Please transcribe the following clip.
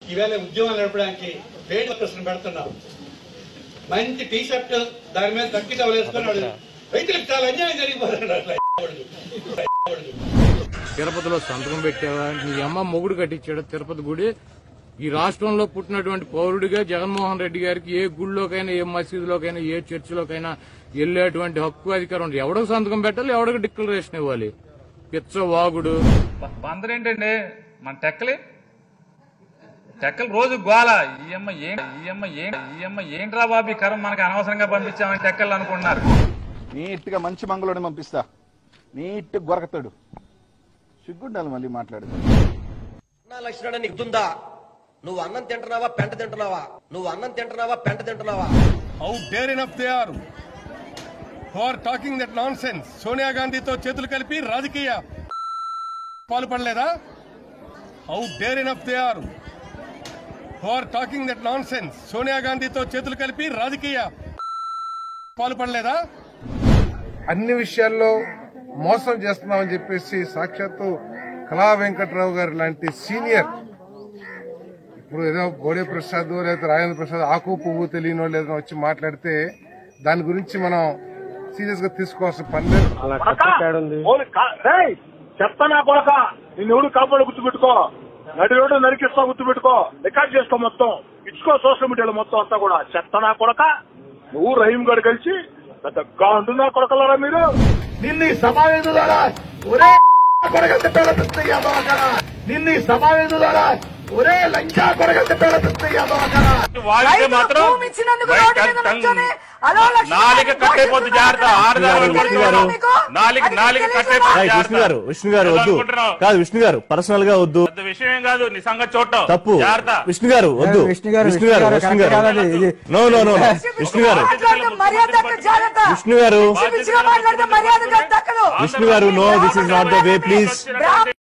ఈవేళ ఉద్యమాలు నడపడానికి వేడి ప్రశ్న పెడుతున్నాం మంచి టీ షర్ట్ దాని మీద తక్కి టవల్ వేసుకున్నాడు రైతులకు చాలా అన్యాయం జరిగిపోతున్నాడు అట్లా తిరుపతిలో సంతకం పెట్టావా నీ అమ్మ మొగుడు కట్టించాడు తిరుపతి గుడి ఈ రాష్ట్రంలో పుట్టినటువంటి పౌరుడిగా జగన్మోహన్ రెడ్డి గారికి ఏ గుడిలోకైనా ఏ మసీదులోకైనా ఏ చర్చిలోకైనా వెళ్లేటువంటి హక్కు అధికారం ఉంది ఎవడికి సంతకం పెట్టాలి ఎవడికి డిక్లరేషన్ ఇవ్వాలి పిచ్చ వాగుడు బందర్ ఏంటండి మన టెక్కలి టెక్కలు రోజు గోల ఈఎమ్మ ఏం ఈఎమ్మ ఏం ఈఎమ్మ ఏంట్రా బాబు ఈ కరం మనకి అనవసరంగా పంపించామని టెక్కలు అనుకుంటున్నారు నీట్ గా మంచి మంగళోని పంపిస్తా నీట్ గొరకతాడు సిగ్గుండాలి మళ్ళీ మాట్లాడితే నా లక్షణం నీకు గుర్తుందా నువ్వు అన్నం తింటున్నావా పెంట తింటున్నావా నువ్వు అన్నం తింటున్నావా పెంట తింటున్నావా how dare enough they are who are talking that nonsense Sonia గాంధీతో చేతులు కలిపి రాజకీయ పాల్పడలేదా how dare enough they are who are talking that nonsense Sonia గాంధీతో చేతులు కలిపి రాజకీయ పాల్పడలేదా అన్ని విషయాల్లో మోసం చేస్తున్నామని చెప్పేసి సాక్షాత్తు కళా వెంకట్రావు గారు లాంటి సీనియర్ ఇప్పుడు ఏదో బోడే ప్రసాద్ లేదా రాజేంద్ర ప్రసాద్ ఆకు పువ్వు తెలియనో లేదో వచ్చి మాట్లాడితే దాని గురించి మనం సీరియస్ గా తీసుకోవాల్సిన పని లేదు చెప్తానా కొడక నిన్ను ఎవడు కాపాడు గుర్తుపెట్టుకో నడి రోడ్డు నరికిస్తా గుర్తుపెట్టుకో రికార్డ్ చేసుకో మొత్తం ఇచ్చుకో సోషల్ మీడియాలో మొత్తం అంతా కూడా చెప్తానా కొడక నువ్వు రహీం గారు కలిసి పెద్దగా ఉంటున్నా కొడకలరా మీరు నిన్ను సమావేశులారా ఒరే కొడగంత పేడ నిన్ను సమావేశులారా ఒరే లంచా కొడగంత పేడ వాడితే మాత్రం నాలుక కట్టయిపోద్ది జాగ్రత్త ఆడదారు నాలుగు నాలుగు కట్టయిపోద్ది విష్ణు గారు విష్ణు గారు వద్దు కాదు విష్ణు గారు పర్సనల్ గా వద్దు పెద్ద విషయం ఏం కాదు నీ సంగతి చూడటం తప్పు జాగ్రత్త విష్ణు గారు వద్దు విష్ణు గారు, విష్ణు గారు విష్ణు విష్ణు గారు, గారు ఇది- no no no Vishnu garu Vishnu garu Vishnu garu no this is not the way please